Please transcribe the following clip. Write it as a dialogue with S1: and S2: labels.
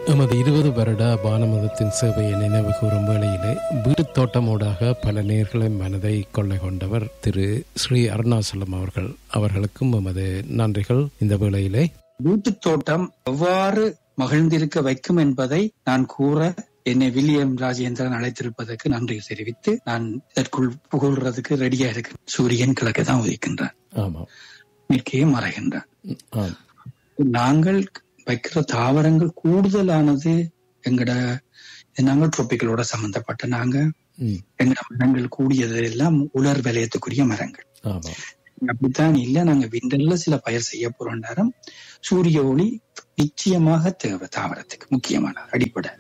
S1: எமது இருபது வருட பானமதத்தின் சேவையை நினைவு கூறும் வேளையிலே வீட்டுத் தோட்டமூடாக பல நேர்களின் மனதை கொள்ளை கொண்டவர் திரு ஸ்ரீ அருணாசலம் அவர்கள் அவர்களுக்கும் எமது நன்றிகள் இந்த வேளையிலே
S2: வீட்டுத் தோட்டம் எவ்வாறு மகிழ்ந்திருக்க வைக்கும் என்பதை நான் கூற என்னை வில்லியம் ராஜேந்திரன் அழைத்திருப்பதற்கு நன்றி தெரிவித்து நான் இதற்குள் புகழ்றதுக்கு ரெடியா இருக்கு சூரியன் கிழக்கு தான் உதிக்கின்றான்
S1: ஆமாம்
S2: நிற்கையே மறைகின்றான்
S1: ஆம்
S2: நாங்கள் வைக்கிற தாவரங்கள் கூடுதலானது எங்கட நாங்கள் ட்ரோபிகளோட சம்பந்தப்பட்ட நாங்க
S1: ம்,
S2: எங்கட மரங்கள் கூடியது எல்லாம் உலர் விலையத்துக்குரிய மரங்கள்
S1: ஆமாம்
S2: அப்படித்தான் இல்ல நாங்க விண்டல்ல சில பயிர் செய்ய போறோம் நேரம் சூரிய ஒளி நிச்சயமாக தேவை தாவரத்துக்கு முக்கியமான அடிப்படை